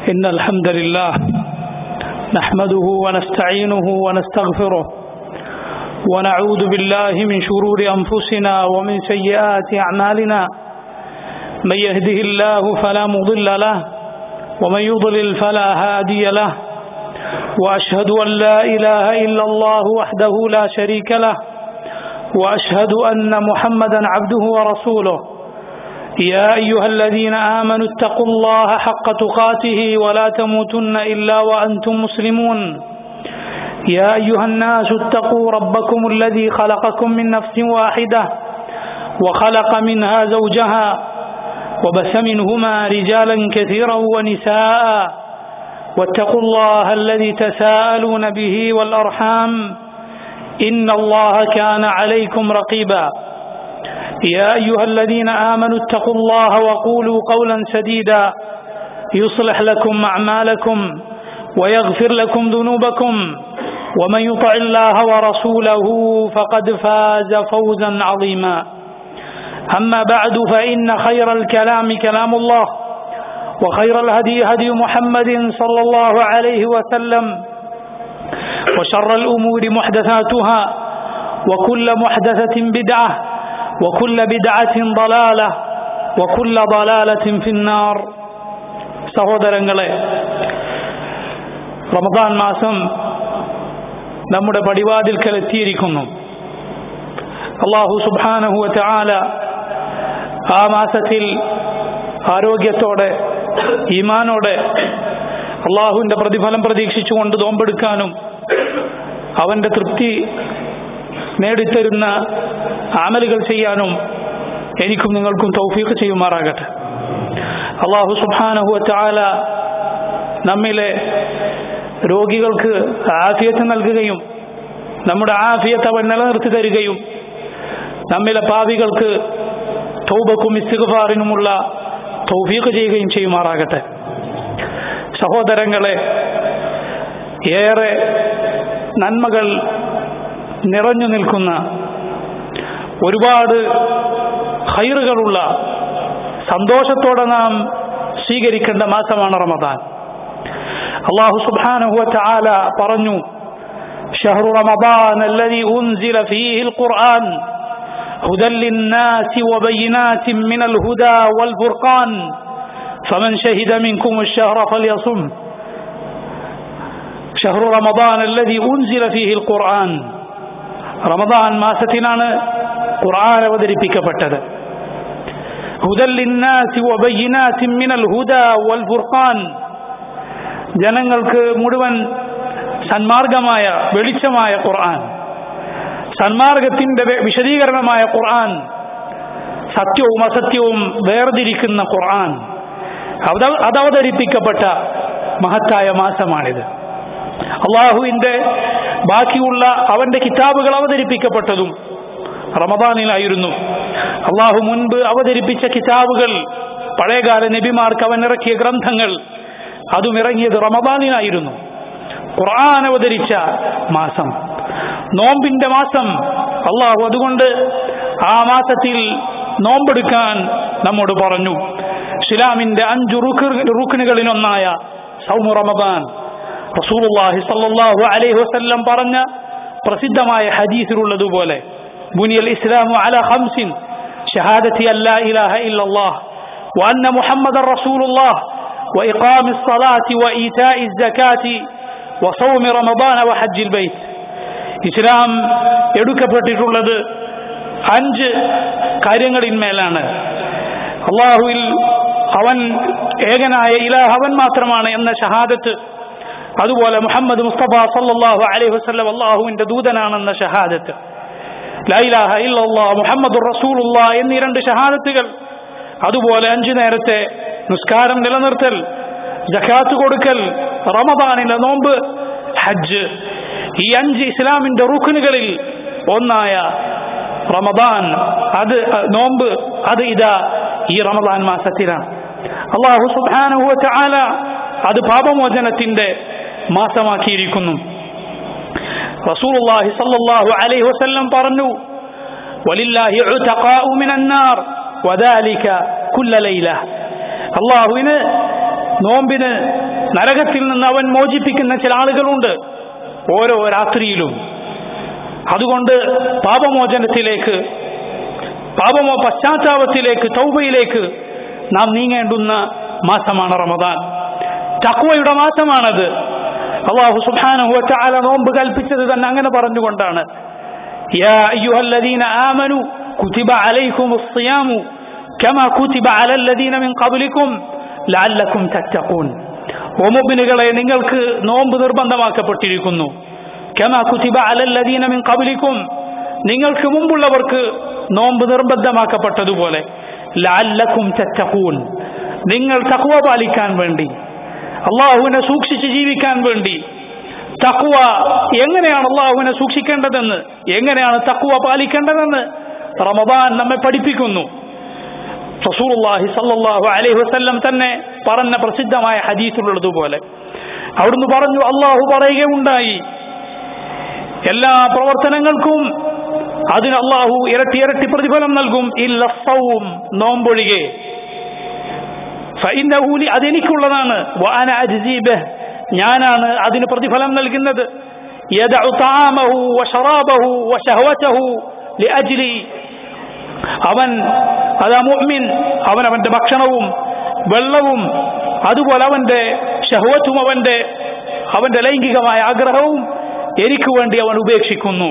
إن الحمد لله نحمده ونستعينه ونستغفره ونعوذ بالله من شرور أنفسنا ومن سيئات أعمالنا من يهده الله فلا مضل له ومن يضلل فلا هادي له وأشهد أن لا إله إلا الله وحده لا شريك له وأشهد أن محمدا عبده ورسوله يا أيها الذين آمنوا اتقوا الله حق تقاته ولا تموتن إلا وأنتم مسلمون يا أيها الناس اتقوا ربكم الذي خلقكم من نفس واحدة وخلق منها زوجها وبث منهما رجالا كثيرا ونساء واتقوا الله الذي تساءلون به والأرحام إن الله كان عليكم رقيبا يا أيها الذين آمنوا اتقوا الله وقولوا قولا سديدا يصلح لكم أعمالكم ويغفر لكم ذنوبكم ومن يطع الله ورسوله فقد فاز فوزا عظيما أما بعد فإن خير الكلام كلام الله وخير الهدي هدي محمد صلى الله عليه وسلم وشر الأمور محدثاتها وكل محدثة بدعة وكل بدعة ضلالة وكل ضلالة في النار സഹോദരങ്ങളെ റമദാൻ മാസം നമ്മുടെ പടിവാതിൽക്കൽ എത്തിയിരിക്കുന്നു അള്ളാഹു സുബാനഹു ചാല ആ മാസത്തിൽ ആരോഗ്യത്തോടെ ഈമാനോടെ അള്ളാഹുവിന്റെ പ്രതിഫലം പ്രതീക്ഷിച്ചുകൊണ്ട് നോമ്പെടുക്കാനും അവന്റെ തൃപ്തി നേടിത്തരുന്ന ആമലുകൾ ചെയ്യാനും എനിക്കും നിങ്ങൾക്കും തൗഫീഖ് ചെയ്യുമാറാകട്ടെ അള്ളാഹു സുബാനഹു ചാല നമ്മിലെ രോഗികൾക്ക് ആഫിയത്ത് നൽകുകയും നമ്മുടെ ആഫിയത്ത് അവൻ നിലനിർത്തി തരികയും നമ്മിലെ പാവികൾക്ക് തൗബക്കും ഇസ്തിഗ്ഫാറിനുമുള്ള തൗഫീഖ് ചെയ്യുകയും ചെയ്യുമാറാകട്ടെ സഹോദരങ്ങളെ ഏറെ നന്മകൾ നിറഞ്ഞു നിൽക്കുന്ന ഒരുപാട് ഹൈറുകളുള്ള സന്തോഷത്തോടെ നാം സ്വീകരിക്കേണ്ട മാസമാണ് റമദാൻ അള്ളാഹു സുബ്ഹാനഹു വതആല പറഞ്ഞു شهر رمضان الذي أنزل فيه القرآن هدى للناس وبينات من الهدى والفرقان فمن شهد منكم الشهر فليصم شهر رمضان الذي أنزل فيه القرآن رمضان മാസത്തിനാണ് ഖുർആൻ അവതരിപ്പിക്കപ്പെട്ടത് هدى للناس وبينات من الهدى والفرقان ജനങ്ങൾക്ക് മുഴുവൻ സന്മാർഗമായ വെളിച്ചമായ ഖുർആൻ സന്മാർഗത്തിന്റെ വിശദീകരണമായ ഖുർആൻ സത്യവും അസത്യവും വേർതിരിക്കുന്ന ഖുർആൻ അതവതരിപ്പിക്കപ്പെട്ട മഹത്തായ മാസമാണിത് അള്ളാഹുവിന്റെ ബാക്കിയുള്ള അവന്റെ കിതാബുകൾ അവതരിപ്പിക്കപ്പെട്ടതും റമദാനിലായിരുന്നു അള്ളാഹു മുൻപ് അവതരിപ്പിച്ച കിതാബുകൾ പഴയകാല നബിമാർക്ക് അവൻ ഇറക്കിയ ഗ്രന്ഥങ്ങൾ അതും ഇറങ്ങിയത് റമദാനിലായിരുന്നു ഖുർആൻ അവതരിച്ച മാസം നോമ്പിന്റെ മാസം അള്ളാഹു അതുകൊണ്ട് ആ മാസത്തിൽ നോമ്പെടുക്കാൻ നമ്മോട് പറഞ്ഞു ഇസ്ലാമിന്റെ അഞ്ചു റുഖിനുകളിലൊന്നായ സൗമു റമദാൻ റസൂലുള്ളാഹി സല്ലല്ലാഹു അലൈഹി വസല്ലം പറഞ്ഞ പ്രസിദ്ധമായ ഹദീസിലുള്ളതുപോലെ ബുനിയൽ ഇസ്ലാമു അല ഖംസിൻ ഷഹാദത്തി അല്ലാ ഇലാഹ ഇല്ലല്ലാഹ് وأن محمد رسول الله وإقام الصلاة وإيتاء الزكاة وصوم رمضان وحج البيت ഇസ്ലാം എടുക്കപ്പെട്ടിട്ടുള്ളത് അഞ്ച് കാര്യങ്ങളിന്മേലാണ് അള്ളാഹുവിൽ അവൻ ഏകനായ ഇലാഹ് അവൻ മാത്രമാണ് എന്ന ഷഹാദത്ത് അതുപോലെ മുഹമ്മദ് മുസ്തഫ സല്ലാഹു അലൈഹി വസ്ലം അള്ളാഹുവിന്റെ ദൂതനാണെന്ന ഷഹാദത്ത് ലൈലാഹ ഇല്ലാ മുഹമ്മദ് റസൂലുള്ള എന്നീ രണ്ട് ഷഹാദത്തുകൾ അതുപോലെ അഞ്ചു നേരത്തെ നിസ്കാരം നിലനിർത്തൽ ജക്കാത്ത് കൊടുക്കൽ റമദാനിലെ നോമ്പ് ഹജ്ജ് ഈ അഞ്ച് ഇസ്ലാമിന്റെ റുഖിനുകളിൽ ഒന്നായ റമദാൻ അത് നോമ്പ് അത് ഇതാ ഈ റമദാൻ മാസത്തിലാണ് അള്ളാഹു സുബാനുഹു ചാല അത് പാപമോചനത്തിന്റെ മാസമാക്കിയിരിക്കുന്നു റസൂലുള്ളാഹി സല്ലല്ലാഹു അലൈഹി വസല്ലം പറഞ്ഞു വലില്ലാഹി ഉതഖാഉ മിനൻ നാർ വദാലിക കുല്ല ലൈല അള്ളാഹുവിന് നോമ്പിന് നരകത്തിൽ നിന്ന് അവൻ മോചിപ്പിക്കുന്ന ചില ആളുകളുണ്ട് ഓരോ രാത്രിയിലും അതുകൊണ്ട് പാപമോചനത്തിലേക്ക് പാപമോ പശ്ചാത്താപത്തിലേക്ക് തൗബയിലേക്ക് നാം നീങ്ങേണ്ടുന്ന മാസമാണ് റമദാൻ തക്വയുടെ മാസമാണത് അള്ളാഹു സുബ്ഹാനഹു വതആല നോമ്പ് കൽപ്പിച്ചത് തന്നെ അങ്ങനെ പറഞ്ഞുകൊണ്ടാണ് യാ അയ്യുഹല്ലദീന ആമനു കുതിബ അലൈക്കുമുസ് സിയാമു കമാ കുതിബ അലല്ലദീന മിൻ ഖബ്ലിക്കും ലഅല്ലക്കും തത്തഖൂൻ ഓ മുഅ്മിനുകളെ നിങ്ങൾക്ക് നോമ്പ് നിർബന്ധമാക്കപ്പെട്ടിരിക്കുന്നു കമാ കുതിബ അലല്ലദീന മിൻ ഖബ്ലിക്കും നിങ്ങൾക്ക് മുമ്പുള്ളവർക്ക് നോമ്പ് നിർബന്ധമാക്കപ്പെട്ടതുപോലെ ലഅല്ലക്കും തത്തഖൂൻ നിങ്ങൾ തഖ്വ പാലിക്കാൻ വേണ്ടി അള്ളാഹുവിനെ സൂക്ഷിച്ച് ജീവിക്കാൻ വേണ്ടി തക്വ എങ്ങനെയാണ് അള്ളാഹുവിനെ സൂക്ഷിക്കേണ്ടതെന്ന് എങ്ങനെയാണ് തക്വ പാലിക്കേണ്ടതെന്ന് റമദാൻ നമ്മെ പഠിപ്പിക്കുന്നു റസൂലുള്ളാഹി സല്ലല്ലാഹു അലൈഹി വസല്ലം തന്നെ പറഞ്ഞ പ്രസിദ്ധമായ ഹദീസിലുള്ളതുപോലെ അവിടുന്ന് പറഞ്ഞു അള്ളാഹു പറയുകയുണ്ടായി എല്ലാ പ്രവർത്തനങ്ങൾക്കും അതിന് അള്ളാഹു ഇരട്ടി ഇരട്ടി പ്രതിഫലം നൽകും ഇല്ല സൗം നോമ്പൊഴികെ ഫൈനഹൂലി അതെനിക്കുള്ളതാണ് വാന അജ്ജീബ് ഞാനാണ് അതിന് പ്രതിഫലം നൽകുന്നത് യദഉ തആമഹു വശറാബഹു വശഹവതഹു ലിഅജ്ലി അവൻ അതാ മുഅ്മിൻ അവൻ അവന്റെ ഭക്ഷണവും വെള്ളവും അതുപോലെ അവന്റെ ഷഹവത്തും അവന്റെ അവന്റെ ലൈംഗികമായ ആഗ്രഹവും എനിക്ക് വേണ്ടി അവൻ ഉപേക്ഷിക്കുന്നു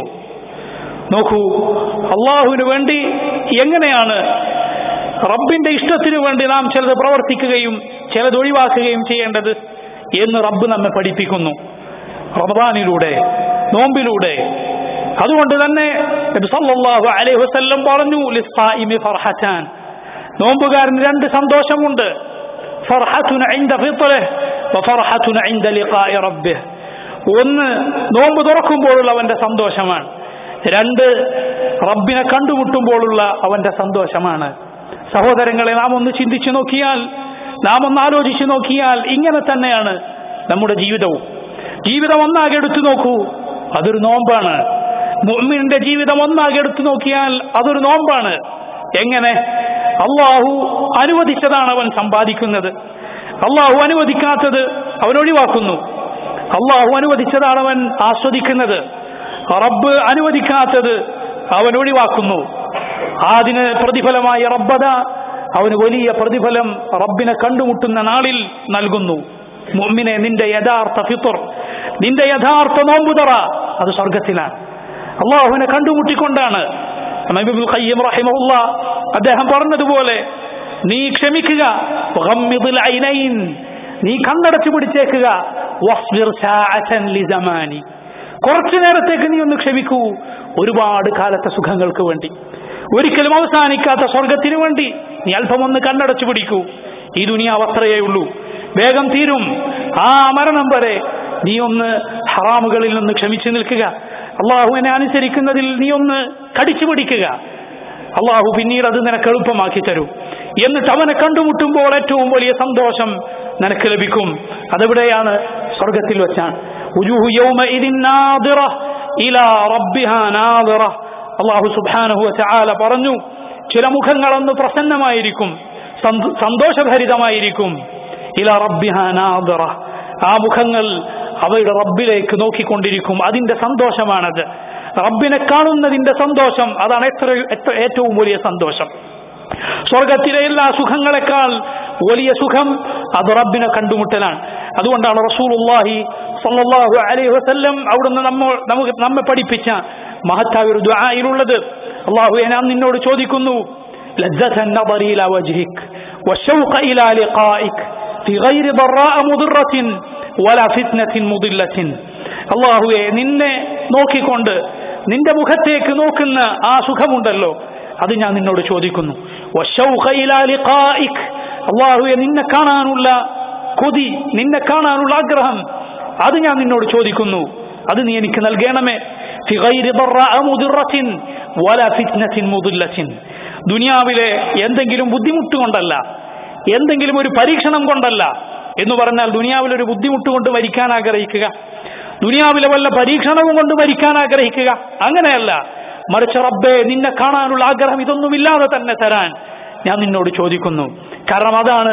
നോക്കൂ അള്ളാഹുവിന് വേണ്ടി എങ്ങനെയാണ് റബ്ബിന്റെ ഇഷ്ടത്തിനു വേണ്ടി നാം ചിലത് പ്രവർത്തിക്കുകയും ചിലത് ഒഴിവാക്കുകയും ചെയ്യേണ്ടത് എന്ന് റബ്ബ് നമ്മെ പഠിപ്പിക്കുന്നു റമദാനിലൂടെ നോമ്പിലൂടെ അതുകൊണ്ട് തന്നെ നബി സല്ലല്ലാഹു അലൈഹി വസല്ലം പറഞ്ഞു ലിസ്സായിമി ഫർഹത്താൻ നോമ്പുകാരന് രണ്ട് സന്തോഷമുണ്ട് ഫർഹത്തുൻ ഇൻദ ഫിത്റിഹ് വഫർഹത്തുൻ ഇൻദ ലിഖാഇ റബ്ബിഹ് ഒന്ന് നോമ്പ് തുറക്കുമ്പോഴുള്ള അവന്റെ സന്തോഷമാണ് രണ്ട് റബ്ബിനെ കണ്ടുമുട്ടുമ്പോഴുള്ള അവന്റെ സന്തോഷമാണ് സഹോദരങ്ങളെ നാം ഒന്ന് ചിന്തിച്ചു നോക്കിയാൽ നാം ഒന്ന് ആലോചിച്ചു നോക്കിയാൽ ഇങ്ങനെ തന്നെയാണ് നമ്മുടെ ജീവിതവും ജീവിതം ഒന്നാകെ എടുത്തു നോക്കൂ അതൊരു നോമ്പാണ് മുഅ്മിനിന്റെ ജീവിതം ഒന്നാകെ എടുത്തു നോക്കിയാൽ അതൊരു നോമ്പാണ് എങ്ങനെ അള്ളാഹു അനുവദിച്ചതാണ് അവൻ സമ്പാദിക്കുന്നത് അള്ളാഹു അനുവദിക്കാത്തത് അവൻ ഒഴിവാക്കുന്നു അള്ളാഹു അനുവദിച്ചതാണ് അവൻ ആസ്വദിക്കുന്നത് റബ്ബ് അനുവദിക്കാത്തത് അവൻ ഒഴിവാക്കുന്നു അതിന് പ്രതിഫലമായ റബ്ബത അവന് വലിയ പ്രതിഫലം റബ്ബിനെ കണ്ടുമുട്ടുന്ന നാളിൽ നൽകുന്നു മുഅ്മിനെ നിന്റെ യഥാർത്ഥ ഫിത്തുർ നിന്റെ യഥാർത്ഥ നോമ്പുതറ അത് സ്വർഗത്തിലാണ് അള്ളാഹുവിനെ കണ്ടുമുട്ടിക്കൊണ്ടാണ് ഇബ്നുൽ ഖയ്യിം റഹിമഹുല്ല അദ്ദേഹം പറഞ്ഞതുപോലെ നീ ക്ഷമിക്കുക ഗമ്മിദുൽ ഐനൈൻ നീ കണ്ണടച്ചു പിടിച്ചേക്കുക വസ്ബിർ സാഅതൻ ലിസമാനി കുറച്ചു നേരത്തേക്ക് നീ ഒന്ന് ക്ഷമിക്കൂ ഒരുപാട് കാലത്തെ സുഖങ്ങൾക്ക് വേണ്ടി ഒരിക്കലും അവസാനിക്കാത്ത സ്വർഗത്തിന് വേണ്ടി നീ അല്പം ഒന്ന് കണ്ണടച്ചു പിടിക്കൂ ഈ ദുനിയാവ് അത്രയേ ഉള്ളൂ വേഗം തീരും ആ മരണം വരെ നീ ഒന്ന് ഹറാമുകളിൽ നിന്ന് ക്ഷമിച്ചു നിൽക്കുക അള്ളാഹുവിനെ അനുസരിക്കുന്നതിൽ നീ ഒന്ന് കടിച്ചു പിടിക്കുക അള്ളാഹു പിന്നീട് അത് നിനക്ക് എളുപ്പമാക്കി തരും എന്നിട്ട് അവനെ കണ്ടുമുട്ടുമ്പോൾ ഏറ്റവും വലിയ സന്തോഷം നിനക്ക് ലഭിക്കും അതെവിടെയാണ് സ്വർഗത്തിൽ വെച്ചാണ് ഉജൂഹു യൗമഇദിൻ നാദിറ ഇലാ റബ്ബിഹാ നാദിറ അള്ളാഹു സുബ്ഹാനഹു വതആല പറഞ്ഞു ചില മുഖങ്ങളൊന്ന് പ്രസന്നമായിരിക്കും സന്ത- സന്തോഷഭരിതമായിരിക്കും ഇല റബ്ബിഹാ നാദിറ ആ മുഖങ്ങൾ അവയുടെ റബ്ബിലേക്ക് നോക്കിക്കൊണ്ടിരിക്കും അതിന്റെ സന്തോഷമാണത് റബ്ബിനെ കാണുന്നതിന്റെ സന്തോഷം അതാണ് എത്ര എത്ര ഏറ്റവും വലിയ സന്തോഷം സ്വർഗത്തിലെ എല്ലാ സുഖങ്ങളെക്കാൾ വലിയ സുഖം അത് റബ്ബിനെ കണ്ടുമുട്ടലാണ് അതുകൊണ്ടാണ് റസൂലുള്ളാഹി സല്ലല്ലാഹു അലൈഹി വസല്ലം അവിടുന്ന് നമ്മ നമുക്ക് നമ്മെ പഠിപ്പിച്ച മഹത്തായ ഒരു ദുആയിലുള്ളത് അള്ളാഹു ഞാൻ നിന്നോട് ചോദിക്കുന്നു لذة النظر إلى وجهك والشوق إلى لقائك في غير ضراء مضرة ولا فتنة مضلة അള്ളാഹുവെ നിന്നെ നോക്കിക്കൊണ്ട് നിന്റെ മുഖത്തേക്ക് നോക്കുന്ന ആ സുഖമുണ്ടല്ലോ അത് ഞാൻ നിന്നോട് ചോദിക്കുന്നു വശൗഖ ഇലാ ലിഖായിക് അള്ളാഹുവെ നിന്നെ കാണാനുള്ള കൊതി നിന്നെ കാണാനുള്ള ആഗ്രഹം അത് ഞാൻ നിന്നോട് ചോദിക്കുന്നു അത് നീ എനിക്ക് നൽകണമേ ഫി ഗൈരി ضراء مضرة ولا فتنة مضلة ദുനിയാവിലെ എന്തെങ്കിലും ബുദ്ധിമുട്ട് കൊണ്ടല്ല എന്തെങ്കിലും ഒരു പരീക്ഷണം കൊണ്ടല്ല എന്ന് പറഞ്ഞാൽ ദുനിയാവിലെ ഒരു ബുദ്ധിമുട്ട് കൊണ്ട് മരിക്കാൻ ആഗ്രഹിക്കുക ദുനിയാവിലെ വല്ല പരീക്ഷണവും കൊണ്ട് മരിക്കാൻ ആഗ്രഹിക്കുക അങ്ങനെയല്ല മറിച്ച് റബ്ബെ നിന്നെ കാണാനുള്ള ആഗ്രഹം ഇതൊന്നുമില്ലാതെ തന്നെ തരാൻ ഞാൻ നിന്നോട് ചോദിക്കുന്നു കാരണം അതാണ്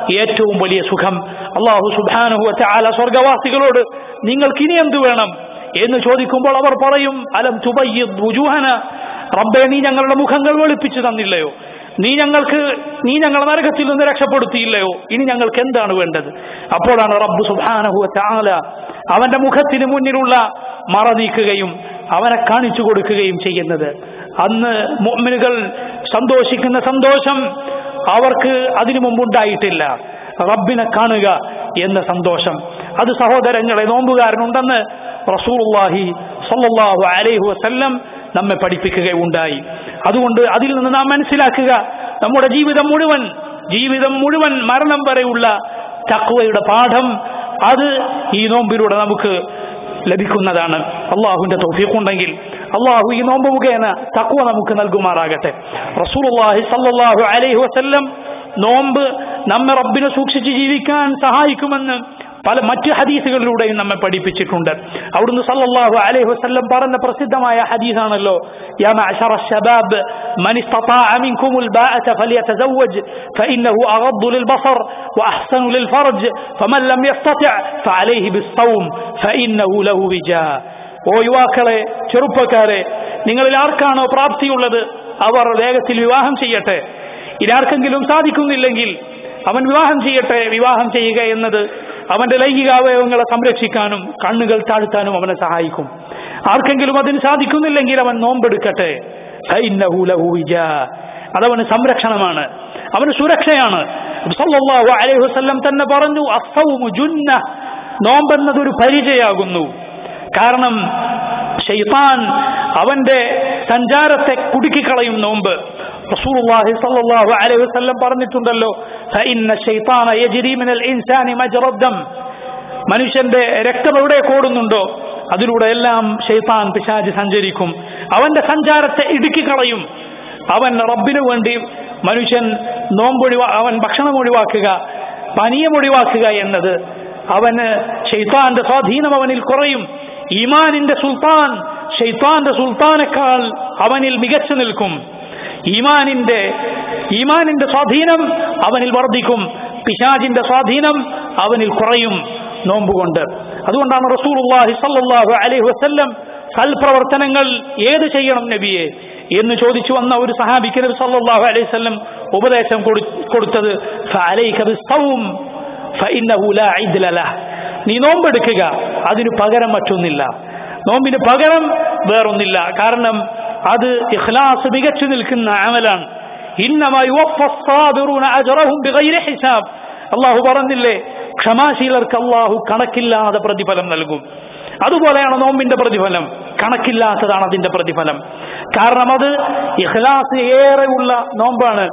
ഏറ്റവും വലിയ സുഖം അള്ളാഹു സുബാനുഹു ചാല സ്വർഗവാസികളോട് നിങ്ങൾക്ക് ഇനി എന്ത് വേണം എന്ന് ചോദിക്കുമ്പോൾ അവർ പറയും അലം തുബയ്യുഹന റബ്ബെ നീ ഞങ്ങളുടെ മുഖങ്ങൾ വെളുപ്പിച്ചു തന്നില്ലയോ നീ ഞങ്ങൾക്ക് നീ ഞങ്ങളെ നരകത്തിൽ നിന്ന് രക്ഷപ്പെടുത്തിയില്ലയോ ഇനി ഞങ്ങൾക്ക് എന്താണ് വേണ്ടത് അപ്പോഴാണ് റബ്ബ് സുബാനഹു ചാല അവന്റെ മുഖത്തിന് മുന്നിലുള്ള മറ നീക്കുകയും അവനെ കാണിച്ചു കൊടുക്കുകയും ചെയ്യുന്നത് അന്ന് മുഅ്മിനുകൾ സന്തോഷിക്കുന്ന സന്തോഷം അവർക്ക് അതിനു മുമ്പുണ്ടായിട്ടില്ല റബ്ബിനെ കാണുക എന്ന സന്തോഷം അത് സഹോദരങ്ങളെ നോമ്പുകാരനുണ്ടെന്ന് റസൂലുള്ളാഹി സല്ലല്ലാഹു അലൈഹി വസല്ലം നമ്മെ പഠിപ്പിക്കുകയുണ്ടായി അതുകൊണ്ട് അതിൽ നിന്ന് നാം മനസ്സിലാക്കുക നമ്മുടെ ജീവിതം മുഴുവൻ ജീവിതം മുഴുവൻ മരണം വരെയുള്ള തക്വയുടെ പാഠം അത് ഈ നോമ്പിലൂടെ നമുക്ക് ലഭിക്കുന്നതാണ് അള്ളാഹുവിന്റെ തൗഫീഖുണ്ടെങ്കിൽ അള്ളാഹു ഈ നോമ്പ് മുഖേന തക്വ നമുക്ക് നൽകുമാറാകട്ടെ റസൂലുള്ളാഹി സല്ലല്ലാഹു അലൈഹി വസല്ലം നോമ്പ് നമ്മെ റബ്ബിനെ സൂക്ഷിച്ച് ജീവിക്കാൻ സഹായിക്കുമെന്ന് പല മറ്റ് ഹദീസുകളിലൂടെയും നമ്മെ പഠിപ്പിച്ചിട്ടുണ്ട് അവിടുന്ന് സല്ലല്ലാഹു അലൈഹി വസല്ലം പറഞ്ഞ പ്രസിദ്ധമായ ഹദീസാണല്ലോ യാ മഅശറ الشباب من استطاع منكم الباءة فليتزوج فإنه أغض للبصر وأحسن للفرج فمن لم يستطع فعليه بالصوم فإنه له وجاء ഓ യുവാക്കളെ ചെറുപ്പക്കാരെ നിങ്ങളിൽ ആർക്കാണോ പ്രാപ്തിയുള്ളത് അവർ വേഗത്തിൽ വിവാഹം ചെയ്യട്ടെ ഇതാർക്കെങ്കിലും സാധിക്കുന്നില്ലെങ്കിൽ അവൻ വിവാഹം ചെയ്യട്ടെ വിവാഹം ചെയ്യുക എന്നത് അവന്റെ ലൈംഗികാവയവങ്ങളെ സംരക്ഷിക്കാനും കണ്ണുകൾ താഴ്ത്താനും അവനെ സഹായിക്കും ആർക്കെങ്കിലും അതിന് സാധിക്കുന്നില്ലെങ്കിൽ അവൻ നോമ്പെടുക്കട്ടെ ഫഇന്നഹു ലഹു വിജാ. അതവന് സംരക്ഷണമാണ് അവന് സുരക്ഷയാണ് സല്ലല്ലാഹു അലൈഹി വസല്ലം തന്നെ പറഞ്ഞു അസ്സൗമു ജുന്ന നോമ്പെന്നതൊരു പരിചയാകുന്നു കാരണം ഷെയ്ത്താൻ അവന്റെ സഞ്ചാരത്തെ കുടുക്കിക്കളയും നോമ്പ് റസൂലുള്ളാഹി സ്വല്ലല്ലാഹു അലൈഹി വസല്ലം പറഞ്ഞിട്ടുണ്ടല്ലോ ഫഇന്ന ശൈത്താന യജ്രി മിനൽ ഇൻസാനി മജ്റദ്ദം മനുഷ്യന്റെ രക്തം എവിടെ കോടുന്നുണ്ടോ അതിലൂടെ എല്ലാം ഷെയ്ത്താൻ പിശാജ് സഞ്ചരിക്കും അവന്റെ സഞ്ചാരത്തെ ഇടുക്കിക്കളയും അവൻ റബ്ബിനു വേണ്ടി മനുഷ്യൻ നോമ്പൊഴിവാ അവൻ ഭക്ഷണം ഒഴിവാക്കുക പനീയം ഒഴിവാക്കുക എന്നത് അവന് ഷെയ്ത്താന്റെ സ്വാധീനം അവനിൽ കുറയും ഈമാനിന്റെ സുൽത്താൻ ഷെയ്ത്താന്റെ സുൽത്താനേക്കാൾ അവനിൽ മികച്ചു നിൽക്കും ഈമാനിന്റെ ഈമാനിന്റെ സ്വാധീനം അവനിൽ വർദ്ധിക്കും പിശാജിന്റെ സ്വാധീനം അവനിൽ കുറയും നോമ്പുകൊണ്ട് അതുകൊണ്ടാണ് റസൂലുള്ളാഹി സല്ലല്ലാഹു അലൈഹി വസല്ലം സൽപ്രവർത്തനങ്ങൾ ഏത് ചെയ്യണം നബിയെ എന്ന് ചോദിച്ചു വന്ന ഒരു സഹാബിക്ക് നബി സല്ലല്ലാഹു അലൈഹി വസല്ലം ഉപദേശം കൊടു- കൊടുത്തത് ഫഅലൈക ബിസ്സൗം ഫഇന്നഹു ലാ ഇദ്ല ലഹ് നീ നോമ്പെടുക്കുക അതിന് പകരം മറ്റൊന്നില്ല നോമ്പിന് പകരം വേറൊന്നില്ല കാരണം അത് ഇഖ്ലാസ് മികച്ചു നിൽക്കുന്ന അമലാണ് ഇന്നമാ യുവഫ الصابرون അജ്റഹും ബിഗൈരി ഹിസാബ് അള്ളാഹു പറഞ്ഞില്ലേ ക്ഷമാശീലർക്ക് അള്ളാഹു കണക്കില്ലാതെ പ്രതിഫലം നൽകും അതുപോലെയാണ് നോമ്പിന്റെ പ്രതിഫലം കണക്കില്ലാത്തതാണ് അതിന്റെ പ്രതിഫലം കാരണം അത് ഇഖ്ലാസ് ഏറെയുള്ള നോമ്പാണ്